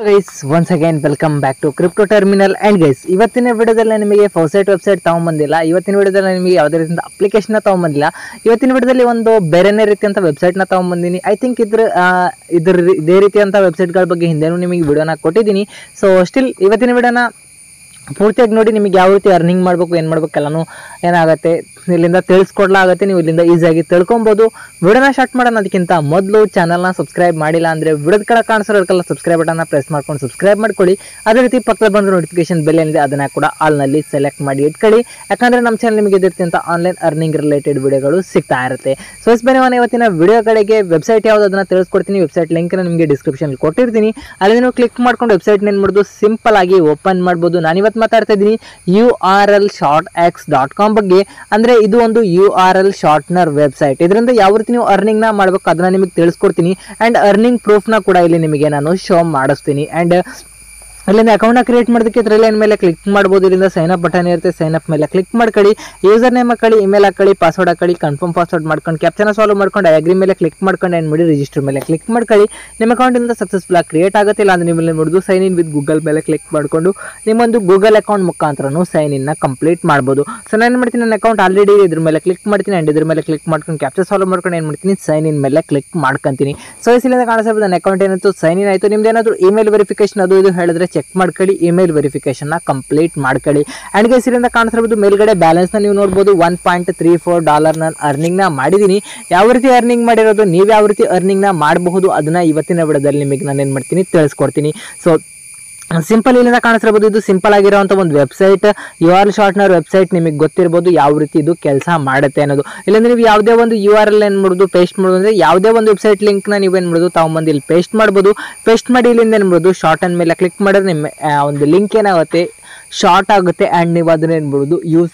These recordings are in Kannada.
guys once again welcome back to crypto terminal and guys ಇವತ್ತಿನ ವಿಡಿಯೋದಲ್ಲಿ ನಿಮಗೆ ಫೌಸೈಟ್ ವೆಬ್ಸೈಟ್ ತಗೊಂಬಂದಿಲ್ಲ ಇವತ್ತಿನ ವಿಡಿಯೋದಲ್ಲಿ ನಿಮಗೆ ಯಾವುದೇ ರೀತಿಯಿಂದ ಅಪ್ಲಿಕೇಶನ್ ತಗೊಂಬಂದಿಲ್ಲ ಇವತ್ತಿನ ವಿಡಿಯೋದಲ್ಲಿ ಒಂದು ಬೇರೆನೇ ರೀತಿಯಂತ ವೆಬ್ಸೈಟ್ನ ತಗೊಂಬಂದಿನಿ ಐ ಥಿಂಕ್ ಇದ್ರ ಆ, ಇದ್ರ ರೀ- ಇದೇ ರೀತಿಯಂತ ವೆಬ್ಸೈಟ್ಗಳ ಬಗ್ಗೆ ಹಿಂದೆನೂ ನಿಮಗೆ ವಿಡಿಯೋನ ಕೊಟ್ಟಿದ್ದೀನಿ ಸೊ ಸ್ಟಿಲ್ ಇವತ್ತಿನ ವಿಡಿಯೋನ ಪೂರ್ತಿಯಾಗಿ ನೋಡಿ ನಿಮಗೆ ಯಾವ ರೀತಿ ಅರ್ನಿಂಗ್ ಮಾಡಬೇಕು ಏನು ಮಾಡ್ಬೇಕು ಎಲ್ಲನೂ ಏನಾಗುತ್ತೆ ಇಲ್ಲಿಂದ ತಿಳಿಸ್ಕೊಡ್ಲಾಗತ್ತೆ ನೀವು ಇಲ್ಲಿಂದ ಈಸಿಯಾಗಿ ತಿಳ್ಕೊಬೋದು ವಿಡಿಯೋನ ಸ್ಟಾರ್ಟ್ ಮಾಡೋಣ ಅದಕ್ಕಿಂತ ಮೊದಲು ಚಾನಲ್ನ ಸಬ್ಸ್ಕ್ರೈಬ್ ಮಾಡಿಲ್ಲ ಅಂದರೆ ವಿಡಿಯೋದ ಕಡೆ ಕಾಣಿಸೋರ್ಕಲ್ಲ ಸಬ್ಸ್ಕ್ರೈಬ್ ಬಟನ್ನ ಪ್ರೆಸ್ ಮಾಡ್ಕೊಂಡು ಸಬ್ಸ್ಕ್ರೈಬ್ ಮಾಡ್ಕೊಳ್ಳಿ ಅದೇ ರೀತಿ ಪಕ್ಕದಲ್ಲಿ ಬಂದು ನೋಟಿಫಿಕೇಶನ್ ಬೆಲ್ ಏನಿದೆ ಅದನ್ನ ಕೂಡ ಆಲ್ನಲ್ಲಿ ಸೆಲೆಕ್ಟ್ ಮಾಡಿ ಇಟ್ಕೊಳ್ಳಿ ಯಾಕಂದರೆ ನಮ್ಮ ಚಾನಲ್ ನಿಮಗೆ ಇದಿರ್ತಿಂತ ಆನ್ಲೈನ್ ಅರ್ನಿಂಗ್ ರಿಲೇಟೆಡ್ ವಿಡಿಯೋಗಳು ಸಿಗ್ತಾ ಇರುತ್ತೆ ಸೊ ಎಸ್ ಬನ್ನಿ ಮನೆ ಇವತ್ತಿನ ವಿಡಿಯೋ ಕಡೆಗೆ ವೆಬ್ಸೈಟ್ ಯಾವ್ದು ಅದನ್ನ ತಿಳಿಸ್ಕೊಡ್ತೀನಿ ವೆಬ್ಸೈಟ್ ಲಿಂಕ್ನ ನಿಮಗೆ ಡಿಸ್ಕ್ರಿಪ್ಷನ್ ಕೊಟ್ಟಿರ್ತೀನಿ ಅಲ್ಲಿ ನೀವು ಕ್ಲಿಕ್ ಮಾಡ್ಕೊಂಡು ವೆಬ್ಸೈಟ್ ಏನು ಮಾಡ್ಬೋದು ಸಿಂಪಲ್ ಆಗಿ ಓಪನ್ ಮಾಡ್ಬೋದು ನಾನಿವತ್ತು ಮಾತಾಡ್ತಾ ಇದ್ದೀನಿ U R L short X dot com ಬಗ್ಗೆ ಅಂದರೆ ಇದು ಒಂದು U R L shortener website ಇದರಿಂದ ಯಾವ ರೀತಿ ನೀವು ಅರ್ನಿಂಗ್ನ ಮಾಡಬೇಕು ಅದನ್ನ ನಿಮಗೆ ತಿಳಿಸ್ಕೊಡ್ತೀನಿ ಆ್ಯಂಡ್ ಅರ್ನಿಂಗ್ ಪ್ರೂಫ್ನ ಕೂಡ ಇಲ್ಲಿ ನಿಮಗೆ ನಾನು ಶೋ ಮಾಡಿಸ್ತೀನಿ ಆ್ಯಂಡ್ ಅಲ್ಲಿಂದ ಅಕೌಂಟ್ನ ಕ್ರಿಯೇಟ್ ಮಾಡೋದಕ್ಕೆ ಇದ್ರಲ್ಲಿ ಲೈನ್ ಮೇಲೆ ಕ್ಲಿಕ್ ಮಾಡ್ಬೋದು ಇದರಿಂದ ಸೈನ್ ಅಪ್ ಬಟನ್ ಇರುತ್ತೆ ಸೈನ್ ಅಪ್ ಮೇಲೆ ಕ್ಲಿಕ್ ಮಾಡ್ಕೊಳ್ಳಿ ಯೂಸರ್ ನೇಮ್ ಹಾಕೊಳ್ಳಿ ಇಮೇಲ್ ಹಾಕೊಳ್ಳಿ ಪಾಸ್ವರ್ಡ್ ಹಾಕೊಳ್ಳಿ ಕನ್ಫರ್ಮ್ ಪಾಸ್ವರ್ಡ್ ಮಾಡ್ಕೊಂಡು ಕ್ಯಾಪ್ಚನ ಸಾಲ್ವ್ ಮಾಡ್ಕೊಂಡು ಅಗ್ರಿ ಮೇಲೆ ಕ್ಲಿಕ್ ಮಾಡ್ಕೊಂಡು ಏನು ಮಾಡಿ ರಿಜಿಸ್ಟರ್ ಮೇಲೆ ಕ್ಲಿಕ್ ಮಾಡ್ಕೊಳ್ಳಿ ನಿಮ್ಮ ಅಕೌಂಟಿಂದ ಸಕ್ಸಸ್ಫುಲ್ ಆಗಿ ಕ್ರಿಯೇಟ್ ಆಗುತ್ತೆ ಇಲ್ಲ ಅಂದ್ರೆ ನೀವು ಇಲ್ಲಿ ನೋಡೋದು ಸೈನ್ ಇನ್ ವಿತ್ ಗೂಗಲ್ ಮೇಲೆ ಕ್ಲಿಕ್ ಮಾಡಿಕೊಂಡು ನಿಮ್ಮೊಂದು ಗೂಗಲ್ ಅಕೌಂಟ್ ಮುಖಾಂತರನು ಸೈನ್ ಇನ್ನ ಕಂಪ್ಲೀಟ್ ಮಾಡ್ಬೋದು ಸೊ ನಾನು ಏನು ಮಾಡ್ತೀನಿ ನನ್ನ ಅಕೌಂಟ್ ಆಲ್ರೆಡಿ ಇದ್ರ ಮೇಲೆ ಕ್ಲಿಕ್ ಮಾಡ್ತೀನಿ ಆ್ಯಂಡ್ ಇದ್ರ ಮೇಲೆ ಕ್ಲಿಕ್ ಮಾಡ್ಕೊಂಡು ಕ್ಯಾಪ್ಚರ್ ಸಾಲ್ವ್ ಮಾಡ್ಕೊಂಡು ಏನು ಮಾಡ್ತೀನಿ ಸೈನ್ ಇನ್ ಮೇಲೆ ಕ್ಲಿಕ್ ಮಾಡ್ಕೊಂತೀನಿ ಸೊ ಇಲ್ಲಿಂದ ಕಾಣಿಸ್ಬೋದು ನನ್ನ ಅಕೌಂಟ್ ಏನಾಯ್ತು ಸೈನ್ ಇನ್ ಆಯಿತು ನಿಮ್ದು ಏನಾದರೂ ಇಮೇಲ್ ವೆರಿಫಿಕೇಶನ್ ಅದು ಇದು ಹೇಳಿದ್ರೆ ಚೆಕ್ ಮಾಡ್ಕೊಳ್ಳಿ ಇಮೇಲ್ ವೆರಿಫಿಕೇಶನ್ನ ಕಂಪ್ಲೀಟ್ ಮಾಡ್ಕೊಳ್ಳಿ ಆ್ಯಂಡ್ ಗೈಸ್ ಇಲ್ಲಿಂದ ಕಾಣಿಸ್ತಿರ್ಬೋದು ಮೇಲ್ಗಡೆ ಬ್ಯಾಲೆನ್ಸ್ನ ನೀವು ನೋಡ್ಬೋದು one point three four dollar ನಾನು ಅರ್ನಿಂಗ್ನ ಮಾಡಿದ್ದೀನಿ ಯಾವ ರೀತಿ ಅರ್ನಿಂಗ್ ಮಾಡಿರೋದು ನೀವು ಯಾವ ರೀತಿ ಅರ್ನಿಂಗ್ನ ಮಾಡಬಹುದು ಅದನ್ನ ಇವತ್ತಿನ ವಿಡಿಯೋದಲ್ಲಿ ನಿಮಗೆ ನಾನು ಏನು ಮಾಡ್ತೀನಿ ತಿಳಿಸ್ಕೊಡ್ತೀನಿ ಸೊ ಸಿಂಪಲ್ ಇಲ್ಲಿಂದ ಕಾಣಿಸ್ತಿರ್ಬೋದು ಇದು ಸಿಂಪಲ್ ಆಗಿರೋಂಥ ಒಂದು website U R shortener website ನಿಮಗೆ ಗೊತ್ತಿರ್ಬೋದು ಯಾವ ರೀತಿ ಇದು ಕೆಲಸ ಮಾಡುತ್ತೆ ಅನ್ನೋದು ಇಲ್ಲಾಂದ್ರೆ ನೀವು ಯಾವುದೇ ಒಂದು ಯು ಆರ್ ಎಲ್ ಏನು ಮಾಡೋದು ಪೇಸ್ಟ್ ಮಾಡೋದು ಅಂದರೆ ಯಾವುದೇ ಒಂದು ವೆಬ್ಸೈಟ್ ಲಿಂಕ್ನ ನೀವು ಏನು ಮಾಡೋದು ತಗೊಂಬಂದು ಇಲ್ಲಿ ಪೇಸ್ಟ್ ಮಾಡ್ಬೋದು ಪೇಸ್ಟ್ ಮಾಡಿ ಇಲ್ಲಿಂದ ಏನು ಮಾಡೋದು ಶಾರ್ಟ್ ಅಂದ ಮೇಲೆ ಕ್ಲಿಕ್ ಮಾಡಿದ್ರೆ ನಿಮ್ಮ ಆ, ಒಂದು ಲಿಂಕ್ ಏನಾಗುತ್ತೆ ಶಾರ್ಟ್ ಆಗುತ್ತೆ ಆ್ಯಂಡ್ ನೀವು ಅದನ್ನ ಏನು ಮಾಡೋದು ಯೂಸ್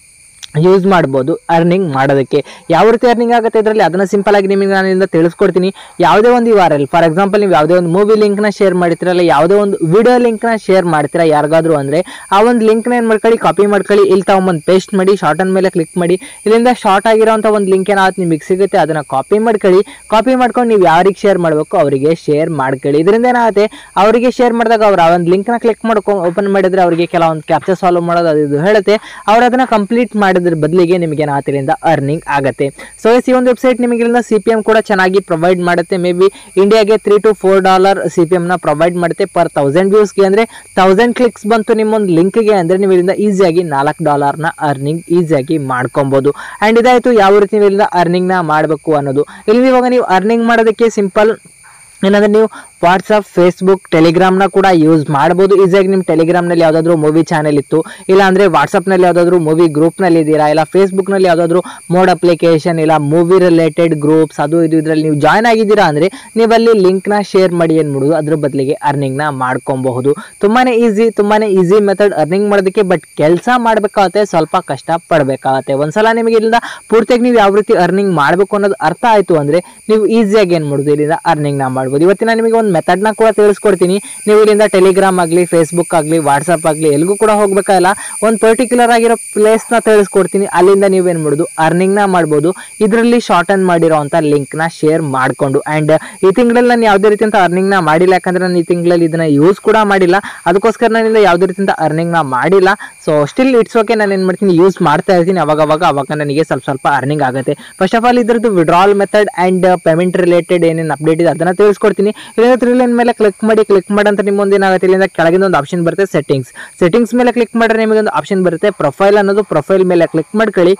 ಯೂಸ್ ಮಾಡ್ಬೋದು ಅರ್ನಿಂಗ್ ಮಾಡೋದಕ್ಕೆ ಯಾವ ರೀತಿ ಅರ್ನಿಂಗ್ ಆಗುತ್ತೆ ಇದರಲ್ಲಿ ಅದನ್ನು ಸಿಂಪಲ್ ಆಗಿ ನಿಮಗೆ ನಾನಿಂದ ತಿಳಿಸ್ಕೊಡ್ತೀನಿ ಯಾವುದೇ ಒಂದು U R L for example ನೀವು ಯಾವುದೇ ಒಂದು ಮೂವಿ ಲಿಂಕ್ನ ಶೇರ್ ಮಾಡ್ತೀರಲ್ಲ ಯಾವುದೇ ಒಂದು ವಿಡಿಯೋ ಲಿಂಕ್ನ ಶೇರ್ ಮಾಡ್ತೀರಾ ಯಾರಿಗಾದ್ರೂ ಅಂದರೆ ಆ ಒಂದು ಲಿಂಕ್ನ ಏನು ಮಾಡ್ಕೊಳ್ಳಿ ಕಾಪಿ ಮಾಡ್ಕೊಳ್ಳಿ ಇಲ್ಲಿ ತಗೊಂಬಂದು ಪೇಸ್ಟ್ ಮಾಡಿ ಶಾರ್ಟ್ ಅಂದ ಮೇಲೆ ಕ್ಲಿಕ್ ಮಾಡಿ ಇಲ್ಲಿಂದ ಶಾರ್ಟ್ ಆಗಿರೋಂಥ ಒಂದು ಲಿಂಕ್ ಏನಾಗುತ್ತೆ ನಿಮಗೆ ಸಿಗುತ್ತೆ ಅದನ್ನು ಕಾಪಿ ಮಾಡ್ಕೊಳ್ಳಿ ಕಾಪಿ ಮಾಡ್ಕೊಂಡು ನೀವು ಯಾರಿಗೆ ಶೇರ್ ಮಾಡಬೇಕು ಅವರಿಗೆ ಶೇರ್ ಮಾಡ್ಕೊಳ್ಳಿ ಇದರಿಂದ ಏನಾಗುತ್ತೆ ಅವರಿಗೆ ಶೇರ್ ಮಾಡಿದಾಗ ಅವ್ರು ಆ ಒಂದು ಲಿಂಕ್ನ ಕ್ಲಿಕ್ ಮಾಡ್ಕೊಂಡು ಓಪನ್ ಮಾಡಿದ್ರೆ ಅವರಿಗೆ ಕೆಲವೊಂದು ಕ್ಯಾಪ್ಚರ್ ಸಾಲ್ವ್ ಮಾಡೋದು ಅದು ಇದು ಹೇಳುತ್ತೆ ಅವ್ರು ಅದನ್ನ ಕಂಪ್ಲೀಟ್ ಮಾಡಿದ್ರ ಬದಲಿಗೆ ನಿಮಗೆ ಏನಾಗುತ್ತೆ ಇದರಿಂದ ಅರ್ನಿಂಗ್ ಆಗುತ್ತೆ ಸೊ ಈ ಒಂದು ವೆಬ್ಸೈಟ್ ನಿಮಗೆ ಇಲ್ಲಿಂದ ಸಿ ಪಿ ಎಮ್ ಕೂಡ ಚೆನ್ನಾಗಿ ಪ್ರೊವೈಡ್ ಮಾಡುತ್ತೆ ಮೇ ಬಿ ಇಂಡಿಯಾಗೆ three to four dollar C P ಎಮ್ನ ಪ್ರೊವೈಡ್ ಮಾಡುತ್ತೆ ಪರ್ ತೌಸಂಡ್ ವ್ಯೂಸ್ಗೆ ಅಂದರೆ ತೌಸಂಡ್ ಕ್ಲಿಕ್ಸ್ ಬಂತು ನಿಮ್ಮೊಂದು ಲಿಂಕ್ಗೆ ಅಂದರೆ ನೀವು ಇಲ್ಲಿಂದ ಈಸಿಯಾಗಿ ನಾಲ್ಕು ಡಾಲರ್ನ ಅರ್ನಿಂಗ್ ಈಸಿಯಾಗಿ ಮಾಡ್ಕೊಬೋದು ಆ್ಯಂಡ್ ಇದಾಯಿತು ಯಾವ ರೀತಿ ನೀವು ಇಲ್ಲಿಂದ ಅರ್ನಿಂಗ್ನ ಮಾಡಬೇಕು ಅನ್ನೋದು ಇಲ್ಲಿ ಇವಾಗ ನೀವು ಅರ್ನಿಂಗ್ ಮಾಡೋದಕ್ಕೆ ಸಿಂಪಲ್ ಏನಂದ್ರೆ ನೀವು ವಾಟ್ಸಪ್ ಫೇಸ್ಬುಕ್ ಟೆಲಿಗ್ರಾಮ್ನ ಕೂಡ ಯೂಸ್ ಮಾಡ್ಬೋದು ಈಸಿಯಾಗಿ ನಿಮ್ಮ ಟೆಲಿಗ್ರಾಮ್ನಲ್ಲಿ ಯಾವುದಾದ್ರೂ ಮೂವಿ ಚಾನೆಲ್ ಇತ್ತು ಇಲ್ಲ ಅಂದರೆ ವಾಟ್ಸಪ್ನಲ್ಲಿ ಯಾವುದಾದ್ರೂ ಮೂವಿ ಗ್ರೂಪ್ನಲ್ಲಿ ಇದ್ದೀರಾ ಇಲ್ಲ ಫೇಸ್ಬುಕ್ನಲ್ಲಿ ಯಾವುದಾದ್ರೂ ಮೋಡ್ ಅಪ್ಲಿಕೇಶನ್ ಇಲ್ಲ ಮೂವಿ ರಿಲೇಟೆಡ್ ಗ್ರೂಪ್ಸ್ ಅದು ಇದು ಇದರಲ್ಲಿ ನೀವು ಜಾಯ್ನ್ ಆಗಿದ್ದೀರಾ ಅಂದರೆ ನೀವಲ್ಲಿ ಲಿಂಕ್ನ ಶೇರ್ ಮಾಡಿ ಏನು ಮಾಡೋದು ಅದ್ರ ಬದಲಿಗೆ ಅರ್ನಿಂಗ್ನ ಮಾಡ್ಕೊಬಹುದು ತುಂಬಾ ಈಸಿ ತುಂಬಾ ಈಸಿ ಮೆಥಡ್ ಅರ್ನಿಂಗ್ ಮಾಡೋದಕ್ಕೆ ಬಟ್ ಕೆಲಸ ಮಾಡಬೇಕಾಗತ್ತೆ ಸ್ವಲ್ಪ ಕಷ್ಟ ಪಡಬೇಕಾಗತ್ತೆ ಒಂದ್ಸಲ ನಿಮಗೆ ಇಲ್ಲಿಂದ ಪೂರ್ತಿಯಾಗಿ ನೀವು ಯಾವ ರೀತಿ ಅರ್ನಿಂಗ್ ಮಾಡಬೇಕು ಅನ್ನೋದು ಅರ್ಥ ಆಯಿತು ಅಂದರೆ ನೀವು ಈಸಿಯಾಗಿ ಏನು ಮಾಡೋದು ಇಲ್ಲಿಂದ ಅರ್ನಿಂಗ್ನ ಮಾಡ್ಬೋದು ಇವತ್ತಿನ ನಿಮಗೆ ಒಂದು ಮೆಥಡ್ನ ಕೂಡ ತಿಳಿಸ್ಕೊಡ್ತೀನಿ ನೀವು ಇಲ್ಲಿಂದ ಟೆಲಿಗ್ರಾಮ್ ಆಗಲಿ ಫೇಸ್ಬುಕ್ ಆಗಲಿ ವಾಟ್ಸಪ್ ಆಗಲಿ ಎಲ್ಲಿಗೂ ಕೂಡ ಹೋಗ್ಬೇಕಾಗಿಲ್ಲ ಒಂದು ಪರ್ಟಿಕ್ಯುಲರ್ ಆಗಿರೋ ಪ್ಲೇಸ್ನ ತಿಳಿಸ್ಕೊಡ್ತೀನಿ ಅಲ್ಲಿಂದ ನೀವೇನು ಮಾಡೋದು ಅರ್ನಿಂಗ್ನ ಮಾಡ್ಬೋದು ಇದರಲ್ಲಿ ಶಾರ್ಟ್ ಅನ್ ಮಾಡಿರೋವಂಥ ಲಿಂಕ್ನ ಶೇರ್ ಮಾಡಿಕೊಂಡು ಆ್ಯಂಡ್ ಈ ತಿಂಗಳಲ್ಲಿ ನಾನು ಯಾವುದೇ ರೀತಿಯಂತ ಅರ್ನಿಂಗ್ನ ಮಾಡಿಲ್ಲ ಯಾಕಂದ್ರೆ ನಾನು ಈ ತಿಂಗಳಲ್ಲಿ ಇದನ್ನ ಯೂಸ್ ಕೂಡ ಮಾಡಿಲ್ಲ ಅದಕ್ಕೋಸ್ಕರ ನಾನಿಂದ ಯಾವುದೇ ರೀತಿಯಂತ ಅರ್ನಿಂಗ್ನ ಮಾಡಿಲ್ಲ ಸೊ ಸ್ಟಿಲ್ ಇಟ್ಸ್ ಓಕೆ ನಾನು ಏನು ಮಾಡ್ತೀನಿ ಯೂಸ್ ಮಾಡ್ತಾ ಇರ್ತೀನಿ ಅವಾಗ ಅವಾಗ ಅವಾಗ ನನಗೆ ಸ್ವಲ್ಪ ಸ್ವಲ್ಪ ಅರ್ನಿಂಗ್ ಆಗುತ್ತೆ ಫಸ್ಟ್ ಆಫ್ ಆಲ್ ಇದ್ರದ್ದು withdrawal method and payment related ಏನೇನು ಅಪ್ಡೇಟ್ ಇದೆ ಅದನ್ನ ತಿಳಿಸ್ಕೊಡ್ತೀನಿ ಇಲ್ಲಿಂದ ತ್ರೀ ಲೈನ್ ಮೇಲೆ ಕ್ಲಿಕ್ ಮಾಡಿ ಕ್ಲಿಕ್ ಮಾಡಂತ ನಿಮ್ಮೊಂದು ಏನಾಗುತ್ತೆ ಇಲ್ಲಿಂದ ಕೆಳಗಿಂದ ಒಂದು ಆಪ್ಷನ್ ಬರುತ್ತೆ ಸೆಟ್ಟಿಂಗ್ಸ್ ಸೆಟ್ಟಿಂಗ್ಸ್ ಮೇಲೆ ಕ್ಲಿಕ್ ಮಾಡಿದ್ರೆ ನಿಮಗೆ ಒಂದು ಆಪ್ಷನ್ ಬರುತ್ತೆ ಪ್ರೊಫೈಲ್ ಅನ್ನೋದು ಪ್ರೊಫೈಲ್ ಮೇಲೆ ಕ್ಲಿಕ್ ಮಾಡ್ಕೊಳ್ಳಿ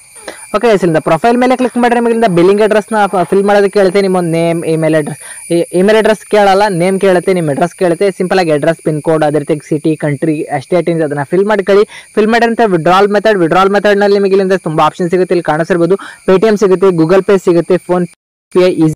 ಓಕೆ ಇಲ್ಲಿಂದ ಪ್ರೊಫೈಲ್ ಮೇಲೆ ಕ್ಲಿಕ್ ಮಾಡಿದ್ರೆ ನಿಮಗೆ ಬಿಲ್ಲಿಂಗ್ ಅಡ್ರೆಸ್ನ ಫಿಲ್ ಮಾಡೋದಕ್ಕೆ ಕೇಳುತ್ತೆ ನಿಮ್ಮ ಒಂದು name email address email address ಕೇಳಲ್ಲ ನೇಮ್ ಕೇಳುತ್ತೆ ನಿಮ್ಮ ಅಡ್ರೆಸ್ ಕೇಳುತ್ತೆ ಸಿಂಪಲ್ ಆಗಿ ಅಡ್ರೆಸ್ ಪಿನ್ ಕೋಡ್ ಅದೇ ರೀತಿ ಸಿಟಿ ಕಂಟ್ರಿ ಸ್ಟೇಟ್ ಇಂದ ಅದನ್ನ ಫಿಲ್ ಮಾಡ್ಕೊಳ್ಳಿ ಫಿಲ್ ಮಾಡಿರಂತ ವಿಡ್ರಾಲ್ ಮೆಥಡ್ ವಿಡ್ರಾಲ್ ಮೆಥಡ್ನಲ್ಲಿ ನಿಮಗೆ ಇಲ್ಲಿಂದ ತುಂಬ ಆಪ್ಷನ್ ಸಿಗುತ್ತೆ ಇಲ್ಲಿ ಕಾಣಿಸಿರ್ಬೋದು ಪೇಟಿಎಂ ಸಿಗುತ್ತೆ ಗೂಗಲ್ ಪೇ ಸಿಗುತ್ತೆ ಫೋನ್ ಪೇ ಈಸಿ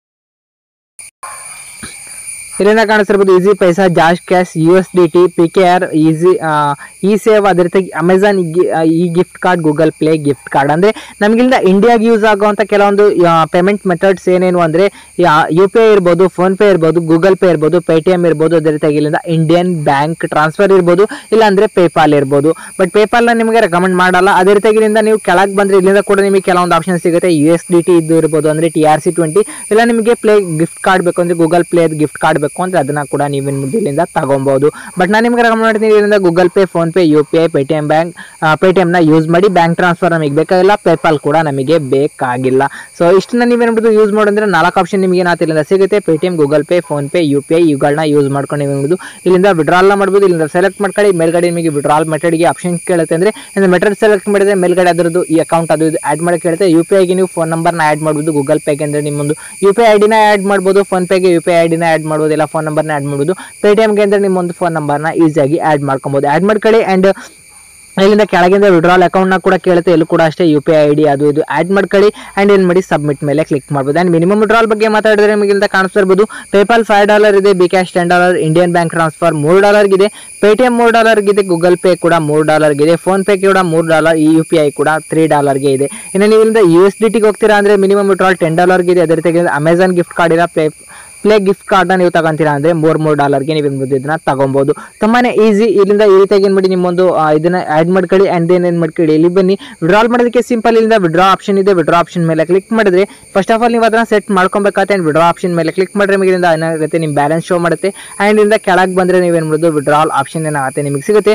ಇಲ್ಲಿಂದ ಕಾಣಿಸ್ತಿರ್ಬೋದು Easypaisa JazzCash U S D T P K R easy E save ಅದೇ ರೀತಿ ಅಮೆಝಾನ್ ಈ gift card Google Play gift card ಅಂದರೆ ನಮಗಿಂದ ಇಂಡಿಯಾಗೆ ಯೂಸ್ ಆಗುವಂಥ ಕೆಲವೊಂದು ಪೇಮೆಂಟ್ ಮೆಥಡ್ಸ್ ಏನೇನು ಅಂದರೆ ಯು ಪಿ ಐ ಇರ್ಬೋದು ಫೋನ್ ಪೇ ಇರ್ಬೋದು ಗೂಗಲ್ ಪೇ ಇರ್ಬೋದು ಪೇಟಿಎಮ್ ಇರ್ಬೋದು ಅದೇ ರೀತಿಯಾಗಿ ಇಲ್ಲಿಂದ ಇಂಡಿಯನ್ ಬ್ಯಾಂಕ್ ಟ್ರಾನ್ಸ್ಫರ್ ಇರ್ಬೋದು ಇಲ್ಲಾಂದರೆ ಪೇಪಾಲ್ ಇರ್ಬೋದು ಬಟ್ ಪೇಪಾಲ್ನ ನಿಮಗೆ ರೆಕಮೆಂಡ್ ಮಾಡಲ್ಲ ಅದೇ ರೀತಿಯಾಗಿ ಇಲ್ಲಿಂದ ನೀವು ಕೆಳಗೆ ಬಂದರೆ ಇಲ್ಲಿಂದ ಕೂಡ ನಿಮಗೆ ಕೆಲವೊಂದು ಆಪ್ಷನ್ ಸಿಗುತ್ತೆ ಯು ಎಸ್ ಡಿ ಟಿ ಇದು ಇರ್ಬೋದು ಅಂದರೆ ಟಿ ಆರ್ ಸಿ ಟ್ವೆಂಟಿ ಇಲ್ಲ ನಿಮಗೆ ಪ್ಲೇ ಗಿಫ್ಟ್ ಕಾರ್ಡ್ ಬೇಕು ಅಂದರೆ ಗೂಗಲ್ ಪ್ಲೇ ಗಿಫ್ಟ್ ಕಾರ್ಡ್ ಬೇಕು ಬೇಕು ಅಂದರೆ ಅದನ್ನು ಕೂಡ ನೀವೇನು ಮಾಡ್ಬೋದು ಇಲ್ಲಿಂದ ತಗೊಬೋದು ಬಟ್ ನಾನು ನಿಮ್ಗೆ ರೆಕಮೆಂಡ್ ಮಾಡ್ತೀನಿ ಇದರಿಂದ Google Pay PhonePe U P I Paytm bank ಪೇಟಿಎಮ್ನ ಯೂಸ್ ಮಾಡಿ ಬ್ಯಾಂಕ್ ಟ್ರಾನ್ಸ್ಫರ್ ನಮಗೆ ಬೇಕಾಗಿಲ್ಲ ಪೇಪಾಲ್ ಕೂಡ ನಮಗೆ ಬೇಕಾಗಿಲ್ಲ ಸೊ ಇಷ್ಟನ್ನ ನೀವೇನು ಮಾಡ್ಬೋದು ಯೂಸ್ ಮಾಡೋದ್ರೆ ನಾಲ್ಕು ಆಪ್ಷನ್ ನಿಮಗೆ ಏನಾಗ್ತಿಲ್ಲ ಇಲ್ಲಿಂದ ಸಿಗುತ್ತೆ Paytm Google Pay PhonePe U P I ಇವುಗಳನ್ನ ಯೂಸ್ ಮಾಡ್ಕೊಂಡು ನೀವು ಮಾಡ್ಬೋದು ಇಲ್ಲಿಂದ ವಿಡ್ರಾಲ್ನ ಮಾಡ್ಬೋದು ಇಲ್ಲಿಂದ ಸೆಲೆಕ್ಟ್ ಮಾಡ್ಕೊಳ್ಳಿ ಮೇಲ್ಗಡೆ ನಿಮಗೆ ವಿಡ್ರಾಲ್ ಮೆಥಡ್ಗೆ ಆಪ್ಷನ್ ಕೇಳುತ್ತೆ ಅಂದರೆ ಮೆಥಡ್ ಸೆಲೆಕ್ಟ್ ಮಾಡಿದ್ರೆ ಮೇಲ್ಗಡೆ ಅದರದ್ದು ಈ ಅಕೌಂಟ್ ಅದು ಇದು ಆ್ಯಡ್ ಮಾಡಕ್ಕೆ ಕೇಳುತ್ತೆ ಯು ಪಿ ಐಗೆ ನೀವು ಫೋನ್ ನಂಬರ್ನ ಆ್ಯಡ್ ಮಾಡ್ಬೋದು ಗೂಗಲ್ ಪೇಗೆ ಅಂದರೆ ನಿಮ್ಮೊಂದು ಯು ಪಿ ಐ ಐಡಿನ ಆ್ಯಡ್ ಮಾಡ್ಬೋದು ಫೋನ್ ಪೇಗೆ ಯು ಪಿ ಐ ಐಡಿನ ಆ್ಯಡ್ ಮಾಡ್ಬೋದು ಇಲ್ಲ ಫೋನ್ ನಂಬರ್ನ ಆ್ಯಡ್ ಮಾಡ್ಬೋದು ಪೇಟಿಎಮ್ಗೆ ಅಂದರೆ ನಿಮ್ಮೊಂದು ಫೋನ್ ನಂಬರ್ನ ಈಸಿಯಾಗಿ ಆ್ಯಡ್ ಮಾಡ್ಕೊಬೋದು ಆ್ಯಡ್ ಮಾಡ್ಕೊಳ್ಳಿ ಆ್ಯಂಡ್ ಇಲ್ಲಿಂದ ಕೆಳಗಿಂದ ವಿಡ್ರಾಲ್ ಅಕೌಂಟ್ನ ಕೂಡ ಕೇಳುತ್ತೆ ಎಲ್ಲೂ ಕೂಡ ಅಷ್ಟೇ ಯು ಪಿ ಐ ಡಿ ಅದು ಇದು ಆ್ಯಡ್ ಮಾಡ್ಕೊಳ್ಳಿ ಆ್ಯಂಡ್ ಏನು ಮಾಡಿ ಸಬ್ಮಿಟ್ ಮೇಲೆ ಕ್ಲಿಕ್ ಮಾಡ್ಬೋದು ಆ್ಯಂಡ್ ಮಿನಿಮಮ್ ವಿಡ್ರಾಲ್ ಬಗ್ಗೆ ಮಾತಾಡಿದ್ರೆ ನಿಮಗೆ ಇಲ್ಲಿಂದ ಕಾಣಿಸ್ತಾ ಇರ್ಬೋದು ಪೇಪಾಲ್ ಫೈವ್ ಡಾಲರ್ ಇದೆ bKash ten dollar Indian bank transfer ಮೂರು ಡಾಲರ್ಗಿದೆ ಪೇಟಿಎಮ್ ಮೂರು ಡಾಲರ್ಗಿದೆ ಗೂಗಲ್ ಪೇ ಕೂಡ ಮೂರು ಡಾಲರ್ಗಿದೆ ಫೋನ್ ಪೇ ಕೂಡ ಮೂರು ಡಾಲರ್ ಈ ಯು ಪಿ ಐ ಕೂಡ ತ್ರೀ ಡಾಲರ್ಗೆ ಇದೆ ಇನ್ನು ನೀವು ಇಲ್ಲಿಂದ ಯು ಎಸ್ ಡಿ ಟಿಗೆ ಹೋಗ್ತೀರಾ ಅಂದರೆ ಮಿನಿಮಮ್ ವಿಡ್ರಾಲ್ ಟೆನ್ ಡಾಲರ್ಗಿದೆ ಅದೇ ರೀತಿ ಅಮೆಝಾನ್ ಗಿಫ್ಟ್ ಕಾರ್ಡ್ ಇಲ್ಲ ಪೇ ಪ್ಲೇ ಗಿಫ್ಟ್ ಕಾರ್ಡ್ನ ನೀವು ತಗೊಂತೀರಾ ಅಂದರೆ ಮೂರು ಮೂರು ಡಾಲರ್ಗೆ ನೀವು ಏನ್ಬೋದು ಇದನ್ನ ತಗೊಬೋದು ತುಂಬಾ ಈಸಿ ಇಲ್ಲಿಂದ ಈ ರೀತಿಯಾಗಿ ಏನು ಮಾಡಿ ನಿಮ್ಮೊಂದು ಆ, ಇದನ್ನ ಆ್ಯಡ್ ಮಾಡ್ಕೊಳ್ಳಿ ಆ್ಯಂಡ್ ದೆನ್ ಏನು ಮಾಡ್ಕೊಳ್ಳಿ ಇಲ್ಲಿ ಬನ್ನಿ ವಿಡ್ರಾಲ್ ಮಾಡೋದಕ್ಕೆ ಸಿಂಪಲ್ ಇಲ್ಲಿಂದ ವಿಡ್ರಾ ಆಪ್ಷನ್ ಇದೆ ವಿಡ್ರಾ ಆಪ್ಷನ್ ಮೇಲೆ ಕ್ಲಿಕ್ ಮಾಡಿದ್ರೆ ಫಸ್ಟ್ ಆಫ್ ಆಲ್ ನೀವು ಅದನ್ನ ಸೆಟ್ ಮಾಡ್ಕೊಬೇಕಾಗುತ್ತೆ ಆ್ಯಂಡ್ ವಿಡ್ರಾ ಆಪ್ಷನ್ ಮೇಲೆ ಕ್ಲಿಕ್ ಮಾಡಿದ್ರೆ ನಿಮಗೆ ಇಲ್ಲಿಂದ ಏನಾಗುತ್ತೆ ನಿಮ್ಮ ಬ್ಯಾಲೆನ್ಸ್ ಶೋ ಮಾಡುತ್ತೆ ಆ್ಯಂಡ್ ಇಂದ ಕೆಳಗೆ ಬಂದರೆ ನೀವೇನು ಮಾಡೋದು ವಿಡ್ರಾಲ್ ಆಪ್ಷನ್ ಏನಾಗುತ್ತೆ ನಿಮಗೆ ಸಿಗುತ್ತೆ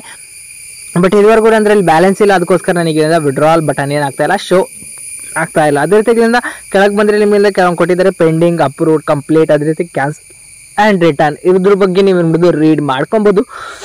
ಬಟ್ ಇದುವರೆಗೂ ಅಂದ್ರೆ ಇಲ್ಲಿ ಬ್ಯಾಲೆನ್ಸ್ ಇಲ್ಲ ಅದಕ್ಕೋಸ್ಕರ ನನಗೆ ವಿಡ್ರಾಲ್ ಬಟನ್ ಏನಾಗ್ತಾ ಇಲ್ಲ ಶೋ ಆಗ್ತಾ ಇಲ್ಲ ಅದೇ ರೀತಿ ಇಲ್ಲಿಂದ ಕೆಳಗೆ ಬಂದರೆ ನಿಮ್ಮಿಂದ ಕೆಲವೊಂದು ಕೊಟ್ಟಿದ್ದಾರೆ ಪೆಂಡಿಂಗ್ ಅಪ್ರೂವ್ ಕಂಪ್ಲೀಟ್ ಅದೇ ರೀತಿ ಕ್ಯಾನ್ಸಲ್ ಆ್ಯಂಡ್ ರಿಟರ್ನ್ ಇದ್ರ ಬಗ್ಗೆ ನೀವು ಏನ್ಬೋದು ರೀಡ್ ಮಾಡ್ಕೊಬೋದು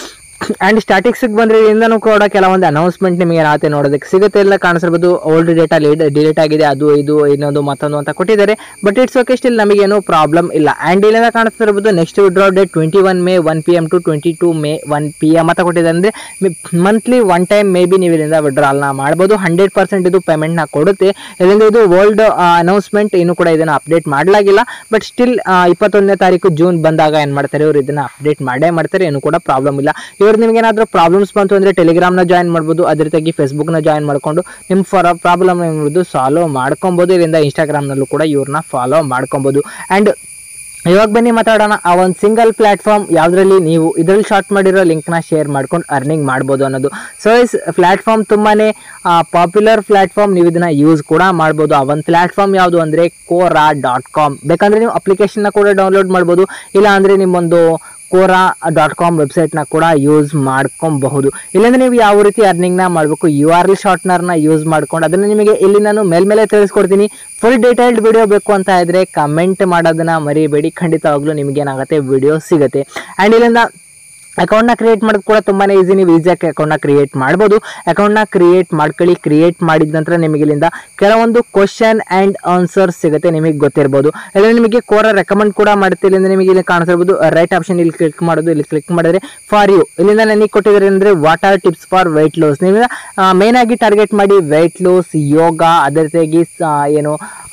ಆ್ಯಂಡ್ ಸ್ಟಾಟಿಕ್ಸಿಗೆ ಬಂದರೆ ಇಲ್ಲಿಂದನೂ ಕೂಡ ಕೆಲವೊಂದು ಅನೌನ್ಸ್ಮೆಂಟ್ ನಿಮಗೆ ಏನಾಗುತ್ತೆ ನೋಡೋದಕ್ಕೆ ಸಿಗುತ್ತೆ ಎಲ್ಲ ಕಾಣಿಸಿರ್ಬೋದು ಓಲ್ಡ್ ಡೇಟಾ ಲೇಟ್ ಡಿಲೀಟ್ ಆಗಿದೆ ಅದು ಇದು ಇನ್ನೊಂದು ಮತ್ತೊಂದು ಅಂತ ಕೊಟ್ಟಿದ್ದಾರೆ ಬಟ್ ಇಟ್ಸ್ ಓಕೆ ಸ್ಟಿಲ್ ನಮಗೇನು ಪ್ರಾಬ್ಲಮ್ ಇಲ್ಲ ಆ್ಯಂಡ್ ಇಲ್ಲಿಂದ ಕಾಣಿಸ್ತಿರ್ಬೋದು next withdraw date twenty one May one P M to twenty two May one P M ಅಂತ ಕೊಟ್ಟಿದ್ದಾರೆ ಅಂದರೆ monthly one time maybe ನೀವು ಇಲ್ಲಿಂದ ವಿಡ್ರಾಲ್ನ ಮಾಡ್ಬೋದು ಹಂಡ್ರೆಡ್ ಪರ್ಸೆಂಟ್ ಇದು ಪೇಮೆಂಟ್ನ ಕೊಡುತ್ತೆ ಇದರಿಂದ ಇದು ಓಲ್ಡ್ ಅನೌನ್ಸ್ಮೆಂಟ್ ಇನ್ನೂ ಕೂಡ ಇದನ್ನು ಅಪ್ಡೇಟ್ ಮಾಡಲಾಗಿಲ್ಲ ಬಟ್ ಸ್ಟಿಲ್ ಇಪ್ಪತ್ತೊಂದನೇ ತಾರೀಕು ಜೂನ್ ಬಂದಾಗ ಏನು ಮಾಡ್ತಾರೆ ಇವರು ಇದನ್ನು ಅಪ್ಡೇಟ್ ಮಾಡೇ ಮಾಡ್ತಾರೆ ಏನು ಕೂಡ ಪ್ರಾಬ್ಲಮ್ ಇಲ್ಲ ಇವ್ರು ನಿಮ್ಗೆ ಏನಾದರೂ ಪ್ರಾಬ್ಲಮ್ಸ್ ಬಂತು ಅಂದರೆ ಟೆಲಿಗ್ರಾಮ್ನ ಜಾಯಿನ್ ಮಾಡ್ಬೋದು ಅದೇ ರೀತಿಯಾಗಿ ಫೇಸ್ಬುಕ್ನ ಜಾಯಿನ್ ಮಾಡ್ಕೊಂಡು ನಿಮ್ಮ ಫಾರ ಪ್ರಾಬ್ಲಮ್ ಏನ್ಬೋದು ಸಾಲ್ವ್ ಮಾಡ್ಕೊಬೋದು ಇದರಿಂದ ಇನ್ಸ್ಟಾಗ್ರಾಮ್ನಲ್ಲೂ ಕೂಡ ಇವ್ರನ್ನ ಫಾಲೋ ಮಾಡ್ಕೊಬೋದು ಆ್ಯಂಡ್ ಇವಾಗ ಬನ್ನಿ ಮಾತಾಡೋಣ ಆ ಒಂದು ಸಿಂಗಲ್ ಪ್ಲಾಟ್ಫಾರ್ಮ್ ಯಾವುದರಲ್ಲಿ ನೀವು ಇದರಲ್ಲಿ ಶಾರ್ಟ್ ಮಾಡಿರೋ ಲಿಂಕ್ನ ಶೇರ್ ಮಾಡ್ಕೊಂಡು ಅರ್ನಿಂಗ್ ಮಾಡ್ಬೋದು ಅನ್ನೋದು ಸೊ ಇಸ್ ಪ್ಲಾಟ್ಫಾರ್ಮ್ ತುಂಬಾ ಪಾಪ್ಯುಲರ್ ಪ್ಲಾಟ್ಫಾರ್ಮ್ ನೀವು ಇದನ್ನ ಯೂಸ್ ಕೂಡ ಮಾಡ್ಬೋದು ಆ ಒಂದು ಪ್ಲಾಟ್ಫಾರ್ಮ್ ಯಾವುದು ಅಂದರೆ ಕೋರಾ ಡಾಟ್ ಕಾಮ್ ಬೇಕಂದರೆ ನೀವು ಅಪ್ಲಿಕೇಶನ್ನ ಕೂಡ ಡೌನ್ಲೋಡ್ ಮಾಡ್ಬೋದು ಇಲ್ಲ ಅಂದರೆ ನಿಮ್ಮೊಂದು ಕೋರಾ ಡಾಟ್ ಕಾಮ್ ವೆಬ್ಸೈಟ್ನ ಕೂಡ ಯೂಸ್ ಮಾಡ್ಕೊಬಹುದು ಇಲ್ಲಿಂದ ನೀವು ಯಾವ ರೀತಿ ಅರ್ನಿಂಗ್ನ ಮಾಡಬೇಕು ಯು ಆರ್ ಎಲ್ ಶಾರ್ಟ್ನರ್ನ ಯೂಸ್ ಮಾಡ್ಕೊಂಡು ಅದನ್ನು ನಿಮಗೆ ಇಲ್ಲಿ ನಾನು ಮೇಲ್ಮೇಲೆ ತಿಳಿಸ್ಕೊಡ್ತೀನಿ ಫುಲ್ ಡೀಟೇಲ್ಡ್ ವಿಡಿಯೋ ಬೇಕು ಅಂತ ಇದ್ರೆ ಕಮೆಂಟ್ ಮಾಡೋದನ್ನ ಮರಿಬೇಡಿ ಖಂಡಿತವಾಗ್ಲೂ ನಿಮಗೆ ಏನಾಗುತ್ತೆ ವಿಡಿಯೋ ಸಿಗುತ್ತೆ ಆ್ಯಂಡ್ ಇಲ್ಲಿಂದ ಅಕೌಂಟ್ನ ಕ್ರಿಯೇಟ್ ಮಾಡೋದು ಕೂಡ ತುಂಬಾ ಈಸಿ ನೀವು ಈಸಿಯಾಗಿ ಅಕೌಂಟ್ನ ಕ್ರಿಯೇಟ್ ಮಾಡ್ಬೋದು ಅಕೌಂಟ್ನ ಕ್ರಿಯೇಟ್ ಮಾಡ್ಕೊಳ್ಳಿ ಕ್ರಿಯೇಟ್ ಮಾಡಿದ ನಂತರ ನಿಮಗೆ ಇಲ್ಲಿಂದ ಕೆಲವೊಂದು ಕ್ವಶನ್ ಆ್ಯಂಡ್ ಆನ್ಸರ್ ಸಿಗುತ್ತೆ ನಿಮಗೆ ಗೊತ್ತಿರ್ಬೋದು ಇಲ್ಲ ನಿಮಗೆ ಕೋರ ರೆಕಮೆಂಡ್ ಕೂಡ ಮಾಡುತ್ತೆ ಇಲ್ಲಿಂದ ನಿಮಗೆ ಇಲ್ಲಿ ಕಾಣಿಸಿರ್ಬೋದು ರೈಟ್ ಆಪ್ಷನ್ ಇಲ್ಲಿ ಕ್ಲಿಕ್ ಮಾಡೋದು ಇಲ್ಲಿ ಕ್ಲಿಕ್ ಮಾಡಿದ್ರೆ ಫಾರ್ ಯು ಇಲ್ಲಿಂದ ನನಗೆ ಕೊಟ್ಟಿದ್ದಾರೆ ಅಂದರೆ what are tips for weight loss ನೀವು ಮೇನ್ ಆಗಿ ಟಾರ್ಗೆಟ್ ಮಾಡಿ ವೆಯ್ಟ್ ಲಾಸ್ ಯೋಗ ಅದೇ ರೀತಿಯಾಗಿ ಆ, ಏನು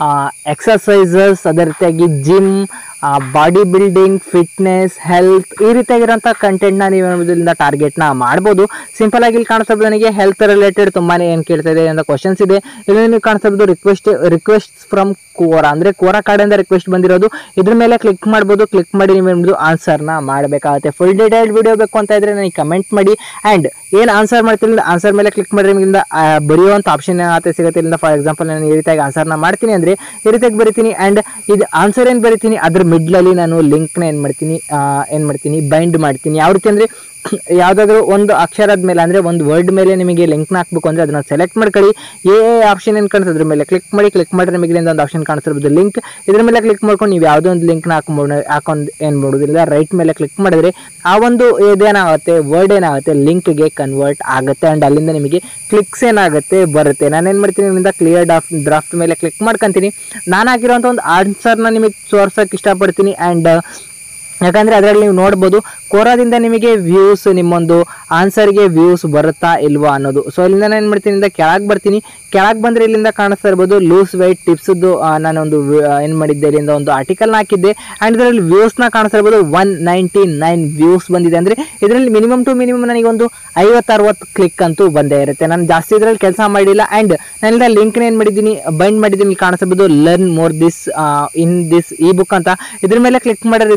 ಎಕ್ಸಸೈಸಸ್ ಅದೇ ರೀತಿಯಾಗಿ gym body building fitness health ಈ ರೀತಿಯಾಗಿರೋಂಥ ಕಂಟೆಂಟ್ನ ನೀವು ಇದರಿಂದ ಟಾರ್ಗೆಟ್ನ ಮಾಡ್ಬೋದು ಸಿಂಪಲ್ ಆಗಿ ಇಲ್ಲಿ ಕಾಣಿಸ್ತಾ ಇರೋದು ನನಗೆ ಹೆಲ್ತ್ ರಿಲೇಟೆಡ್ ತುಂಬಾನೇ ಏನು ಕೇಳ್ತಾ ಇದೆ ಅಂತ ಕ್ವಶನ್ಸ್ ಇದೆ ಇಲ್ಲಿ ನೀವು ಕಾಣಿಸ್ತಾ ಇರೋದು ರಿಕ್ವೆಸ್ಟ್ ರಿಕ್ವೆಸ್ಟ್ ಫ್ರಮ್ ಕೋರಾ ಅಂದರೆ ಕೋರಾ ಕಾರ್ಡಿಂದ ರಿಕ್ವೆಸ್ಟ್ ಬಂದಿರೋದು ಇದ್ರ ಮೇಲೆ ಕ್ಲಿಕ್ ಮಾಡ್ಬೋದು ಕ್ಲಿಕ್ ಮಾಡಿ ನೀವು ಏನ್ಬೋದು ಆನ್ಸರ್ನ ಮಾಡಬೇಕಾಗುತ್ತೆ ಫುಲ್ ಡೀಟೇಲ್ಡ್ ವಿಡಿಯೋ ಬೇಕು ಅಂತ ಇದ್ರೆ ನನಗೆ ಕಮೆಂಟ್ ಮಾಡಿ ಆ್ಯಂಡ್ ಏನು ಆನ್ಸರ್ ಮಾಡ್ತೀನಿ ಆನ್ಸರ್ ಮೇಲೆ ಕ್ಲಿಕ್ ಮಾಡಿದ್ರೆ ನಿಮ್ಮಿಂದ ಆ, ಬರೆಯುವಂಥ ಆಪ್ಷನ್ ಏನಾಗುತ್ತೆ ಸಿಗುತ್ತೆ ಇಲ್ಲಿಂದ ಫಾರ್ ಎಕ್ಸಾಂಪಲ್ ನಾನು ಈ ರೀತಿಯಾಗಿ ಆನ್ಸರ್ನ ಮಾಡ್ತೀನಿ ಅಂದರೆ ಈ ರೀತಿಯಾಗಿ ಬರಿತೀನಿ ಆ್ಯಂಡ್ ಇದು ಆನ್ಸರ್ ಏನು ಬರಿತೀನಿ ಅದ್ರ ಮಿಡ್ಲಲ್ಲಿ ನಾನು ಲಿಂಕ್ನ ಏನು ಮಾಡ್ತೀನಿ ಏನು ಮಾಡ್ತೀನಿ ಬೈಂಡ್ ಮಾಡ್ತೀನಿ ಯಾವ ರೀತಿ ಅಂದರೆ ಯಾವುದಾದ್ರೂ ಒಂದು ಅಕ್ಷರದ ಮೇಲೆ ಅಂದರೆ ಒಂದು ವರ್ಡ್ ಮೇಲೆ ನಿಮಗೆ ಲಿಂಕ್ನ ಹಾಕ್ಬೇಕು ಅಂದರೆ ಅದನ್ನ ಸೆಲೆಕ್ಟ್ ಮಾಡ್ಕೊಳ್ಳಿ ಎ ಆಪ್ಷನ್ ಏನು ಕಾಣಿಸ್ತದೆ ಅದ್ರ ಮೇಲೆ ಕ್ಲಿಕ್ ಮಾಡಿ ಕ್ಲಿಕ್ ಮಾಡಿದ್ರೆ ನಿಮಗೆ ಇಲ್ಲಿಂದ ಒಂದು ಆಪ್ಷನ್ ಕಾಣಿಸ್ತಿರ್ಬೋದು ಲಿಂಕ್ ಇದ್ರ ಮೇಲೆ ಕ್ಲಿಕ್ ಮಾಡ್ಕೊಂಡು ನೀವು ಯಾವುದೋ ಒಂದು ಲಿಂಕ್ನ ಹಾಕೊಂಡು ಹಾಕೊಂಡು ಏನು ಮಾಡೋದಿಲ್ಲ ರೈಟ್ ಮೇಲೆ ಕ್ಲಿಕ್ ಮಾಡಿದ್ರೆ ಆ ಒಂದು ಇದೇನಾಗುತ್ತೆ ವರ್ಡ್ ಏನಾಗುತ್ತೆ ಲಿಂಕ್ಗೆ ಕನ್ವರ್ಟ್ ಆಗುತ್ತೆ ಆ್ಯಂಡ್ ಅಲ್ಲಿಂದ ನಿಮಗೆ ಕ್ಲಿಕ್ಸ್ ಏನಾಗುತ್ತೆ ಬರುತ್ತೆ ನಾನೇನು ಮಾಡ್ತೀನಿ ನಿಮ್ಮಿಂದ ಕ್ಲಿಯರ್ ಡ್ರಾಫ್ಟ್ ಡ್ರಾಫ್ಟ್ ಮೇಲೆ ಕ್ಲಿಕ್ ಮಾಡ್ಕೊಂತೀನಿ ನಾನು ಹಾಕಿರೋಂಥ ಒಂದು ಆನ್ಸರ್ನ ನಿಮಗೆ ತೋರ್ಸೋಕೆ ಇಷ್ಟಪಡ್ತೀನಿ ಆ್ಯಂಡ್ ಯಾಕಂದರೆ ಅದರಲ್ಲಿ ನೀವು ನೋಡ್ಬೋದು ಕೋರಾದಿಂದ ನಿಮಗೆ ವ್ಯೂಸ್ ನಿಮ್ಮೊಂದು ಆನ್ಸರ್ಗೆ ವ್ಯೂಸ್ ಬರುತ್ತಾ ಇಲ್ವಾ ಅನ್ನೋದು ಸೊ ಇಲ್ಲಿಂದ ನಾನು ಏನು ಮಾಡ್ತೀನಿ ಇಂದ ಕೆಳಗೆ ಬರ್ತೀನಿ ಕೆಳಗೆ ಬಂದರೆ ಇಲ್ಲಿಂದ ಕಾಣಿಸ್ತಾ ಇರ್ಬೋದು ಲೂಸ್ ವೈಟ್ ಟಿಪ್ಸದ್ದು ನಾನೊಂದು ಏನು ಮಾಡಿದ್ದೆ ಇಲ್ಲಿಂದ ಒಂದು ಆರ್ಟಿಕಲ್ನ ಹಾಕಿದ್ದೆ ಆ್ಯಂಡ್ ಇದರಲ್ಲಿ ವ್ಯೂಸ್ನ ಕಾಣಿಸ್ತಾ ಇರ್ಬೋದು ಒನ್ ನೈಂಟಿ ನೈನ್ ವ್ಯೂಸ್ ಬಂದಿದೆ ಅಂದರೆ ಇದರಲ್ಲಿ ಮಿನಿಮಮ್ ಟು ಮಿನಿಮಮ್ ನನಗೆ ಒಂದು ಐವತ್ತು ಅರವತ್ತು ಕ್ಲಿಕ್ ಅಂತೂ ಬಂದೇ ಇರುತ್ತೆ ನಾನು ಜಾಸ್ತಿ ಇದರಲ್ಲಿ ಕೆಲಸ ಮಾಡಿಲ್ಲ ಆ್ಯಂಡ್ ನಾನಿಂದ ಲಿಂಕ್ನ ಏನು ಮಾಡಿದ್ದೀನಿ ಬೈಂಡ್ ಮಾಡಿದ್ದೀನಿ ಇಲ್ಲಿ ಕಾಣಿಸ್ಬೋದು learn more this in this ebook ಅಂತ ಇದ್ರ ಮೇಲೆ ಕ್ಲಿಕ್ ಮಾಡಿದ್ರೆ ಇದು ರಿಡೈರೆಕ್ಟ್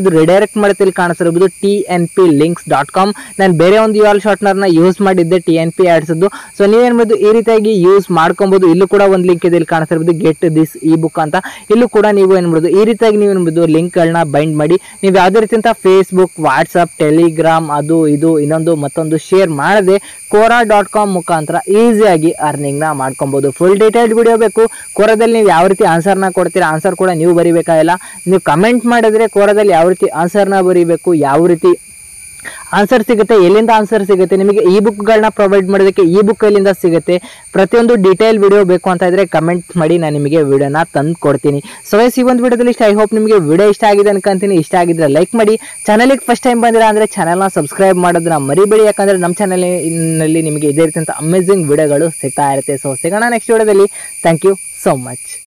ಚೆಕ್ ಮಾಡುತ್ತೆ ಇಲ್ಲಿ ಕಾಣಿಸಿರ್ಬೋದು T N P links dot com ನಾನು ಬೇರೆ ಒಂದು ಯು ಆಲ್ ಶಾರ್ಟ್ನರ್ನ ಯೂಸ್ ಮಾಡಿದ್ದೆ ಟಿ ಎನ್ ಪಿ ಆಡ್ಸದ್ದು ಸೊ ನೀವೇನು ಮಾಡ್ಬೋದು ಈ ರೀತಿಯಾಗಿ ಯೂಸ್ ಮಾಡ್ಕೊಬೋದು ಇಲ್ಲೂ ಕೂಡ ಒಂದು ಲಿಂಕ್ ಇದೆ ಇಲ್ಲಿ ಕಾಣಿಸಿರ್ಬೋದು ಗೆಟ್ ದಿಸ್ ಈ ಬುಕ್ ಅಂತ ಇಲ್ಲೂ ಕೂಡ ನೀವು ಏನು ಮಾಡ್ಬೋದು ಈ ರೀತಿಯಾಗಿ ನೀವು ಏನು ಮಾಡ್ಬೋದು ಲಿಂಕ್ಗಳನ್ನ ಬೈಂಡ್ ಮಾಡಿ ನೀವು ಯಾವುದೇ ರೀತಿಯಂತ ಫೇಸ್ಬುಕ್ ವಾಟ್ಸಪ್ ಟೆಲಿಗ್ರಾಮ್ ಅದು ಇದು ಇನ್ನೊಂದು ಮತ್ತೊಂದು ಶೇರ್ ಮಾಡದೆ ಕೋರಾ ಡಾಟ್ ಕಾಮ್ ಮುಖಾಂತರ ಈಸಿಯಾಗಿ ಅರ್ನಿಂಗ್ನ ಮಾಡ್ಕೊಬೋದು ಫುಲ್ ಡೀಟೇಲ್ಡ್ ವಿಡಿಯೋ ಬೇಕು ಕೋರಾದಲ್ಲಿ ನೀವು ಯಾವ ರೀತಿ ಆನ್ಸರ್ನ ಕೊಡ್ತೀರಾ ಆನ್ಸರ್ ಕೂಡ ನೀವು ಬರಿಬೇಕಾಗಿಲ್ಲ ನೀವು ಕಮೆಂಟ್ ಮಾಡಿದ್ರೆ ಕೋರಾದಲ್ಲಿ ಯಾವ ರೀತಿ ಆನ್ಸರ್ನ ಬರೀಬೇಕು ಯಾವ ರೀತಿ ಆನ್ಸರ್ ಸಿಗುತ್ತೆ ಎಲ್ಲಿಂದ ಆನ್ಸರ್ ಸಿಗುತ್ತೆ ನಿಮಗೆ ಈ ಬುಕ್ಗಳನ್ನ ಪ್ರೊವೈಡ್ ಮಾಡೋದಕ್ಕೆ ಈ ಬುಕ್ ಎಲ್ಲಿಂದ ಸಿಗುತ್ತೆ ಪ್ರತಿಯೊಂದು ಡೀಟೇಲ್ ವಿಡಿಯೋ ಬೇಕು ಅಂತ ಇದ್ರೆ ಕಮೆಂಟ್ ಮಾಡಿ ನಾನು ನಿಮಗೆ ವಿಡಿಯೋನ ತಂದು ಕೊಡ್ತೀನಿ ಸೊ ವೈಸ್ ಈ ಒಂದು ವಿಡಿಯೋದಲ್ಲಿ ಇಷ್ಟ ಐ ಹೋಪ್ ನಿಮಗೆ ವಿಡಿಯೋ ಇಷ್ಟ ಆಗಿದೆ ಅನ್ಕೊಂತೀನಿ ಇಷ್ಟ ಆಗಿದ್ರೆ ಲೈಕ್ ಮಾಡಿ ಚಾನಲಿಗೆ ಫಸ್ಟ್ ಟೈಮ್ ಬಂದಿರಾ ಅಂದರೆ ಚಾನಲ್ನ ಸಬ್ಸ್ಕ್ರೈಬ್ ಮಾಡೋದನ್ನ ಮರಿಬೇಡಿ ಯಾಕಂದರೆ ನಮ್ಮ ಚಾನಲ್ನಲ್ಲಿ ನಿಮಗೆ ಇದೇ ರೀತಿಯಂಥ ಅಮೇಝಿಂಗ್ ವಿಡಿಯೋಗಳು ಸಿಗ್ತಾ ಇರುತ್ತೆ ಸೊ ಸಿಗೋಣ ನೆಕ್ಸ್ಟ್ ವಿಡಿಯೋದಲ್ಲಿ ಥ್ಯಾಂಕ್ ಯು ಸೋ ಮಚ್